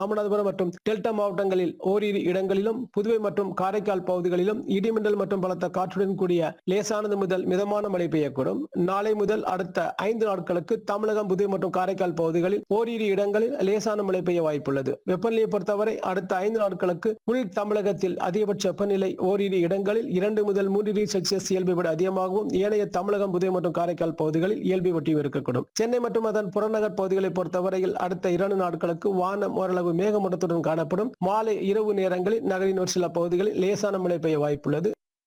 ராமநாதபுரம் மற்றும் டெல்டா மாவட்டங்களில் ஓரிரு இடங்களிலும் புதுவை மற்றும் காரைக்கால் பகுதிகளிலும் இடிமின்னல் மற்றும் பலத்த காற்றுடன் கூடிய லேசானது முதல் மிதமான மழை பெய்யக்கூடும் நாளை முதல் அடுத்த ஐந்து நாட்களுக்கு தமிழகம் புதுவை மற்றும் காரைக்கால் பகுதிகளில் ஓரிரு இடங்களில் லேசான மழை பெய்ய வாய்ப்புள்ளது வெப்பநிலையை பொறுத்தவரை அடுத்த ஐந்து நாட்களுக்கு உள் தமிழகத்தில் அதிகபட்ச வெப்பநிலை ஓரிரு இடங்களில் இரண்டு முதல் மூன்று டிகிரி செல்சியஸ் இயல்பை விட அதிகமாகவும் ஏனைய தமிழகம் புதுவை மற்றும் காரைக்கால் பகுதிகளில் இயல்பை ஒட்டியும் இருக்கக்கூடும் சென்னை மற்றும் அதன் புறநகர் பகுதிகளை பொறுத்தவரையில் அடுத்த இரண்டு நாட்களுக்கு வானம் ஓரளவு மேகமூட்டத்துடன் காணப்படும் மாலை இரவு நேரங்களில் நகரின் ஒரு சில பகுதிகளில் லேசான மழை பெய்ய வாய்ப்புள்ளது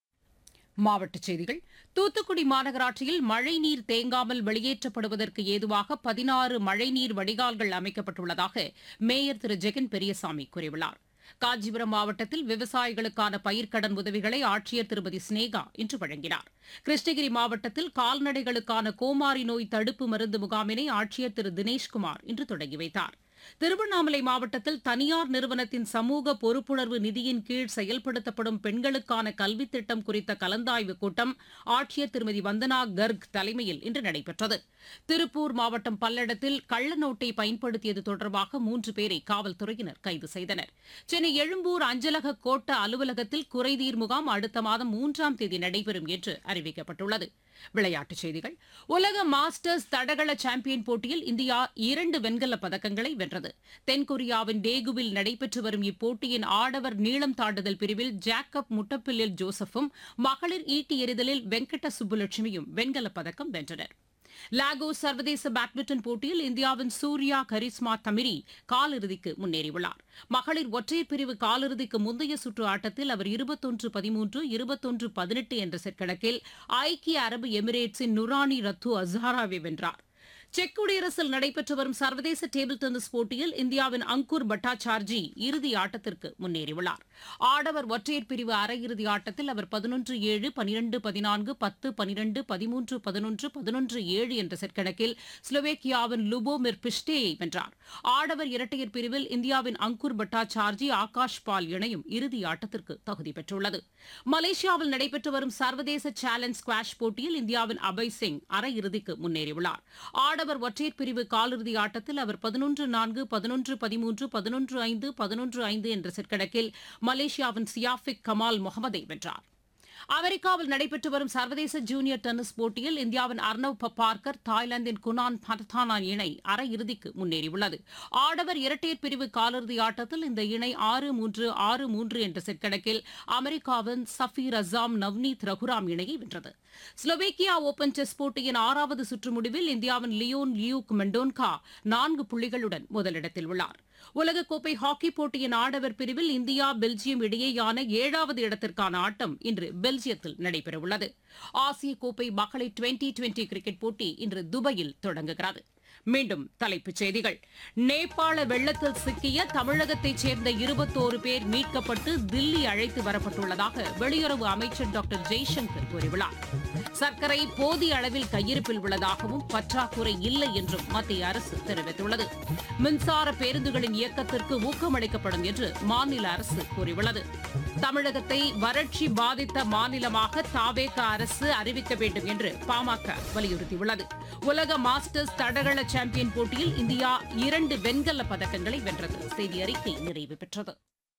மாவட்டச் செய்திகள் தூத்துக்குடி மாநகராட்சியில் மழைநீர் தேங்காமல் வெளியேற்றப்படுவதற்கு ஏதுவாக பதினாறு மழைநீர் வடிகால்கள் அமைக்கப்பட்டுள்ளதாக மேயர் திரு ஜெகன் பெரியசாமி கூறியுள்ளார் காஞ்சிபுரம் மாவட்டத்தில் விவசாயிகளுக்கான பயிர்க்கடன் உதவிகளை ஆட்சியர் திருமதி சினேகா இன்று வழங்கினார் கிருஷ்ணகிரி மாவட்டத்தில் கால்நடைகளுக்கான கோமாரி நோய் தடுப்பு மருந்து முகாமினை ஆட்சியர் திரு தினேஷ்குமார் இன்று தொடங்கி வைத்தார் திருவண்ணாமலை மாவட்டத்தில் தனியார் நிறுவனத்தின் சமூக பொறுப்புணர்வு நிதியின் கீழ் செயல்படுத்தப்படும் பெண்களுக்கான கல்வித் திட்டம் குறித்த கலந்தாய்வு கூட்டம் ஆட்சியர் திருமதி வந்தனா கர்க் தலைமையில் இன்று நடைபெற்றது திருப்பூர் மாவட்டம் பல்லடத்தில் கள்ள நோட்டை பயன்படுத்தியது தொடர்பாக மூன்று பேரை காவல்துறையினர் கைது செய்தனர் சென்னை எழும்பூர் அஞ்சலக கோட்ட அலுவலகத்தில் குறைதீர் முகாம் அடுத்த மாதம் மூன்றாம் தேதி நடைபெறும் என்று அறிவிக்கப்பட்டுள்ளது விளையாட்டுச் செய்திகள் உலக மாஸ்டர்ஸ் தடகள சாம்பியன் போட்டியில் இந்தியா இரண்டு வெண்கலப் பதக்கங்களை வென்றது தென்கொரியாவின் டேகுவில் நடைபெற்று வரும் இப்போட்டியின் ஆடவர் நீளம் தாண்டுதல் பிரிவில் ஜாக்கப் முட்டப்பில்லில் ஜோசப்பும் மகளிர் ஈட்டி எறிதலில் வெங்கட சுப்புலட்சுமியும் வெண்கலப் பதக்கம் வென்றனர் லாகோஸ் சர்வதேச பேட்மிண்டன் போட்டியில் இந்தியாவின் சூர்யா கரிஸ்மா தமிரி காலிறுதிக்கு முன்னேறியுள்ளார் மகளிர் ஒற்றையர் பிரிவு காலிறுதிக்கு முந்தைய சுற்று ஆட்டத்தில் அவர் இருபத்தொன்று பதிமூன்று இருபத்தொன்று பதினெட்டு என்ற செட் கணக்கில் ஐக்கிய அரபு எமிரேட்ஸின் நுரானி ரத்து அசாராவை வென்றார் செக் குடியரசில் நடைபெற்று வரும் சர்வதேச டேபிள் டென்னிஸ் போட்டியில் இந்தியாவின் அங்கூர் பட்டாச்சார்ஜி இறுதி ஆட்டத்திற்கு முன்னேறியுள்ளார் ஆடவர் ஒற்றையர் பிரிவு அரையிறுதி ஆட்டத்தில் அவர் பதினொன்று ஏழு பனிரெண்டு பதினான்கு பத்து பனிரெண்டு பதிமூன்று பதினொன்று பதினொன்று ஏழு என்ற செட் கணக்கில் ஸ்லோவேக்கியாவின் லுபோமிர் பிஸ்டேயை வென்றார் ஆடவர் இரட்டையர் பிரிவில் இந்தியாவின் அங்கூர் பட்டாச்சார்ஜி ஆகாஷ் பால் இணையும் இறுதி ஆட்டத்திற்கு தகுதி பெற்றுள்ளது மலேசியாவில் நடைபெற்று வரும் சர்வதேச சேலஞ்ச் ஸ்குவாஷ் போட்டியில் இந்தியாவின் அபய் சிங் அரையிறுதிக்கு முன்னேறியுள்ளார் ஆடவர் ஒற்றையர் பிரிவு காலிறுதி ஆட்டத்தில் அவர் பதினொன்று நான்கு பதினொன்று பதிமூன்று பதினொன்று ஐந்து பதினொன்று ஐந்து என்ற செட் கணக்கில் மலேசியாவின் சியாஃபிக் கமால் முகமதை வென்றார் அமெரிக்காவில் நடைபெற்று வரும் சர்வதேச ஜூனியர் டென்னிஸ் போட்டியில் இந்தியாவின் அர்ணவ் பப்பார்கர் தாய்லாந்தின் குனான் பரதானான் இணை அரையிறுதிக்கு முன்னேறியுள்ளது ஆடவர் இரட்டையர் பிரிவு காலிறுதி ஆட்டத்தில் இந்த இணை ஆறு மூன்று ஆறு மூன்று என்ற செட் கணக்கில் அமெரிக்காவின் சஃபீர் அசாம் நவ்னீத் ரகுராம் இணையை வென்றது ஸ்லோவேக்கியா ஓபன் செஸ் போட்டியின் ஆறாவது சுற்று முடிவில் இந்தியாவின் லியோன் லியூக் மெண்டோன்கா நான்கு புள்ளிகளுடன் முதலிடத்தில் உள்ளார் உலகக்கோப்பை ஹாக்கி போட்டியின் ஆடவர் பிரிவில் இந்தியா பெல்ஜியம் இடையேயான ஏழாவது இடத்திற்கான ஆட்டம் இன்று பெல்ஜியத்தில் நடைபெறவுள்ளது ஆசிய கோப்பை மகளிர் டுவெண்டி டுவெண்டி கிரிக்கெட் போட்டி இன்று துபாயில் தொடங்குகிறது மீண்டும் தலைப்புச் செய்திகள் நேபாள வெள்ளத்தில் சிக்கிய தமிழகத்தைச் சேர்ந்த இருபத்தோரு பேர் மீட்கப்பட்டு தில்லி அழைத்து வரப்பட்டுள்ளதாக வெளியுறவு அமைச்சர் டாக்டர் ஜெய்சங்கர் கூறியுள்ளார் சர்க்கரை போதிய அளவில் கையிருப்பில் உள்ளதாகவும் பற்றாக்குறை இல்லை என்றும் மத்திய அரசு தெரிவித்துள்ளது மின்சார பேருந்துகளின் இயக்கத்திற்கு ஊக்கமளிக்கப்படும் என்று மாநில அரசு கூறியுள்ளது தமிழகத்தை வறட்சி பாதித்த மாநிலமாக தாவேக அரசு அறிவிக்க வேண்டும் என்று பாமக வலியுறுத்தியுள்ளது உலக மாஸ்டர்ஸ் தடகள சாம்பியன் போட்டியில் இந்தியா இரண்டு வெண்கல பதக்கங்களை வென்றது செய்தி அறிக்கை நிறைவு பெற்றது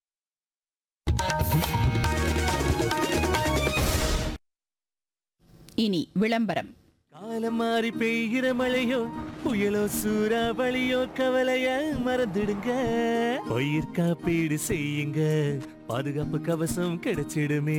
இனி விளம்பரம் காலம் மாறி பெய்கிற மழையோ புயலோ சூறாவளியோ கவலைய மறந்துடுங்க பயிர் காப்பீடு செய்யுங்க பாதுகாப்பு கவசம் கிடைச்சிடுமே